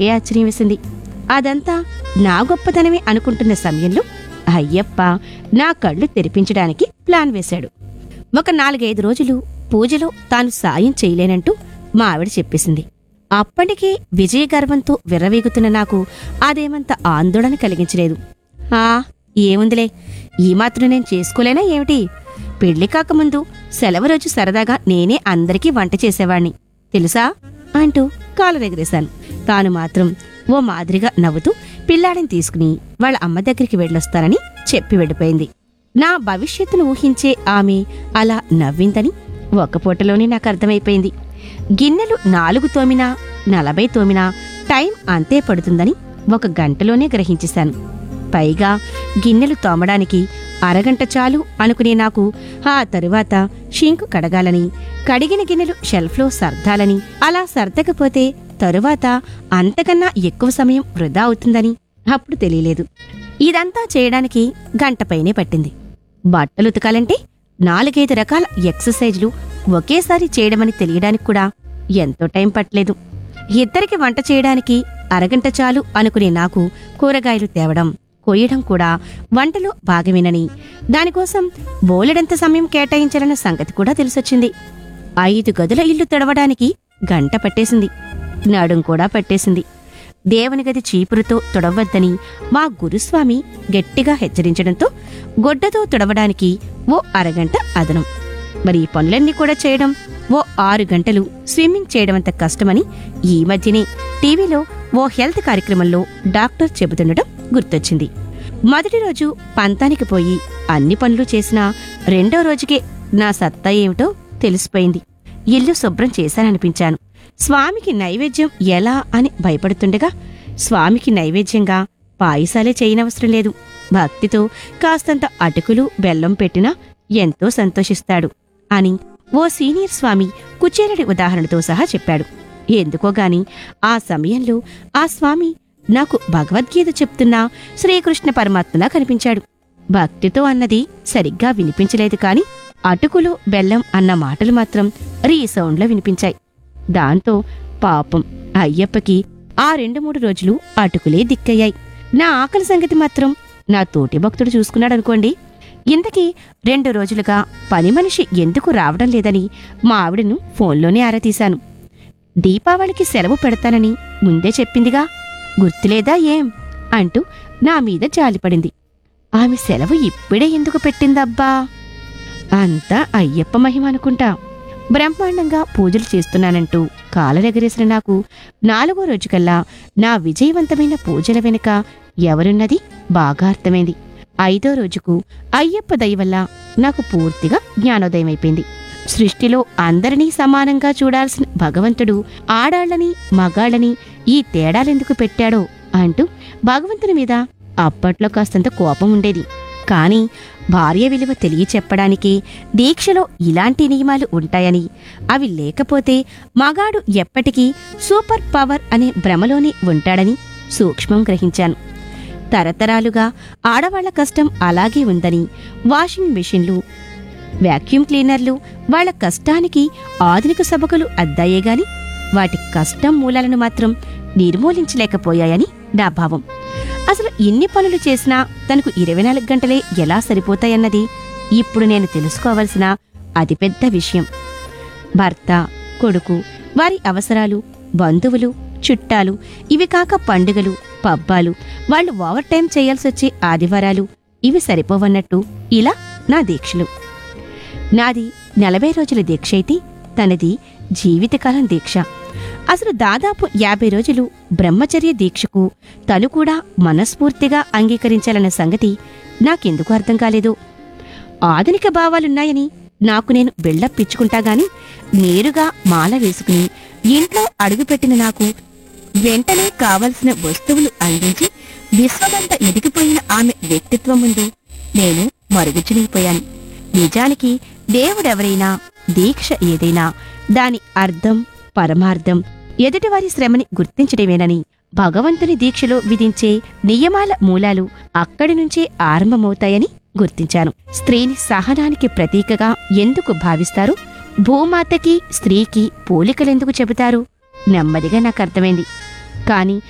నాకే ఆశ్చర్యం వేసింది అదంతా నా గొప్పతనమే అనుకుంటున్న సమయంలో అయ్యప్ప నా కళ్ళు తెరిపించడానికి ప్లాన్ వేశాడు ఒక నాలుగైదు రోజులు పూజలో తాను సాయం చేయలేనంటూ మా ఆవిడ చెప్పేసింది అప్పటికే విజయ గర్వంతో విర్రవీగుతున్న నాకు అదేమంత ఆందోళన కలిగించలేదు ఆ ఏముందిలే ఈ మాత్రం నేను చేసుకోలేనా ఏమిటి పెళ్లి కాకముందు సెలవు రోజు సరదాగా నేనే అందరికీ వంట చేసేవాణ్ణి తెలుసా అంటూ కాలరెగరేశాను తాను మాత్రం ఓ మాదిరిగా నవ్వుతూ పిల్లాడిని తీసుకుని వాళ్ళ అమ్మ దగ్గరికి వెళ్ళొస్తానని చెప్పి వెళ్ళిపోయింది నా భవిష్యత్తును ఊహించే ఆమె అలా నవ్విందని ఒక్క పూటలోనే నాకు అర్థమైపోయింది గిన్నెలు నాలుగు తోమినా నలభై తోమినా టైం అంతే పడుతుందని ఒక గంటలోనే గ్రహించేశాను పైగా గిన్నెలు తోమడానికి అరగంట చాలు అనుకునే నాకు ఆ తరువాత షింకు కడగాలని కడిగిన గిన్నెలు షెల్ఫ్లో సర్దాలని అలా సర్దకపోతే తరువాత అంతకన్నా ఎక్కువ సమయం వృధా అవుతుందని అప్పుడు తెలియలేదు ఇదంతా చేయడానికి గంట పైనే పట్టింది బట్టలు ఉతకాలంటే నాలుగైదు రకాల ఎక్సర్సైజ్లు ఒకేసారి చేయడమని తెలియడానికి కూడా ఎంతో టైం పట్టలేదు ఇద్దరికి వంట చేయడానికి అరగంట చాలు అనుకునే నాకు కూరగాయలు తేవడం కొయ్యడం కూడా వంటలో భాగమేనని దానికోసం బోలెడంత సమయం కేటాయించాలన్న సంగతి కూడా తెలిసొచ్చింది ఐదు గదుల ఇల్లు తడవడానికి గంట పట్టేసింది నడుం కూడా పట్టేసింది దేవుని గది చీపురుతో తొడవద్దని మా గురుస్వామి గట్టిగా హెచ్చరించడంతో గొడ్డతో తుడవడానికి ఓ అరగంట అదనం మరి ఈ పనులన్నీ కూడా చేయడం ఓ ఆరు గంటలు స్విమ్మింగ్ చేయడం అంత కష్టమని ఈ మధ్యనే టీవీలో ఓ హెల్త్ కార్యక్రమంలో డాక్టర్ చెబుతుండటం గుర్తొచ్చింది మొదటి రోజు పంతానికి పోయి అన్ని పనులు చేసినా రెండో రోజుకే నా సత్తా ఏమిటో తెలిసిపోయింది ఇల్లు శుభ్రం చేశాననిపించాను స్వామికి నైవేద్యం ఎలా అని భయపడుతుండగా స్వామికి నైవేద్యంగా పాయసాలే చేయనవసరం లేదు భక్తితో కాస్తంత అటుకులు బెల్లం పెట్టినా ఎంతో సంతోషిస్తాడు అని ఓ సీనియర్ స్వామి కుచేరుడి ఉదాహరణతో సహా చెప్పాడు ఎందుకో గాని ఆ సమయంలో ఆ స్వామి నాకు భగవద్గీత చెప్తున్నా శ్రీకృష్ణ పరమాత్మలా కనిపించాడు భక్తితో అన్నది సరిగ్గా వినిపించలేదు కాని అటుకులు బెల్లం అన్న మాటలు మాత్రం రీసౌండ్లో వినిపించాయి దాంతో పాపం అయ్యప్పకి ఆ రెండు మూడు రోజులు అటుకులే దిక్కయ్యాయి నా ఆకలి సంగతి మాత్రం నా తోటి భక్తుడు చూసుకున్నాడనుకోండి ఇంతకీ రెండు రోజులుగా పని మనిషి ఎందుకు రావడం లేదని మా ఆవిడను ఫోన్లోనే ఆరా తీశాను దీపావళికి సెలవు పెడతానని ముందే చెప్పిందిగా గుర్తులేదా ఏం అంటూ నా మీద జాలిపడింది ఆమె సెలవు ఇప్పుడే ఎందుకు పెట్టిందబ్బా అంతా అయ్యప్ప మహిమ అనుకుంటా బ్రహ్మాండంగా పూజలు చేస్తున్నానంటూ కాలరెగరేసిన నాకు నాలుగో రోజుకల్లా నా విజయవంతమైన పూజల వెనుక ఎవరున్నది బాగా అర్థమైంది ఐదో రోజుకు అయ్యప్ప దయ వల్ల నాకు పూర్తిగా జ్ఞానోదయమైపోయింది సృష్టిలో అందరినీ సమానంగా చూడాల్సిన భగవంతుడు ఆడాళ్ళని మగాళ్ళని ఈ తేడాలెందుకు పెట్టాడో అంటూ భగవంతుని మీద అప్పట్లో కాస్తంత కోపం ఉండేది కాని భార్య విలువ తెలియచెప్పడానికి దీక్షలో ఇలాంటి నియమాలు ఉంటాయని అవి లేకపోతే మగాడు ఎప్పటికీ సూపర్ పవర్ అనే భ్రమలోనే ఉంటాడని సూక్ష్మం గ్రహించాను తరతరాలుగా ఆడవాళ్ల కష్టం అలాగే ఉందని వాషింగ్ మెషిన్లు వాక్యూమ్ క్లీనర్లు వాళ్ళ కష్టానికి ఆధునిక సభకులు అద్దాయే గాని వాటి కష్టం మూలాలను మాత్రం నిర్మూలించలేకపోయాయని నా భావం అసలు ఇన్ని పనులు చేసినా తనకు ఇరవై నాలుగు గంటలే ఎలా సరిపోతాయన్నది ఇప్పుడు నేను తెలుసుకోవలసిన అతిపెద్ద విషయం భర్త కొడుకు వారి అవసరాలు బంధువులు చుట్టాలు ఇవి కాక పండుగలు పబ్బాలు వాళ్ళు ఓవర్ టైం చేయాల్సొచ్చే ఆదివారాలు ఇవి సరిపోవన్నట్టు ఇలా నా దీక్షలు నాది నలభై రోజుల దీక్ష అయితే తనది జీవితకాలం దీక్ష అసలు దాదాపు యాభై రోజులు బ్రహ్మచర్య దీక్షకు తను కూడా మనస్ఫూర్తిగా అంగీకరించాలన్న సంగతి నాకెందుకు అర్థం కాలేదు ఆధునిక భావాలున్నాయని నాకు నేను బిల్డప్పిచ్చుకుంటా గాని నేరుగా మాల వేసుకుని ఇంట్లో అడుగుపెట్టిన నాకు వెంటనే కావలసిన వస్తువులు అందించి విశ్వమంతా ఎదిగిపోయిన ఆమె వ్యక్తిత్వం ముందు నేను మరుగుజ్జునైపోయాను నిజానికి దేవుడెవరైనా దీక్ష ఏదైనా దాని అర్థం పరమార్థం ఎదుటివారి శ్రమని గుర్తించడమేనని భగవంతుని దీక్షలో విధించే నియమాల మూలాలు అక్కడి నుంచే ఆరంభమవుతాయని గుర్తించాను స్త్రీని సహనానికి ప్రతీకగా ఎందుకు భావిస్తారు భూమాతకి స్త్రీకి పోలికలెందుకు చెబుతారు నెమ్మదిగా నాకు అర్థమైంది కాని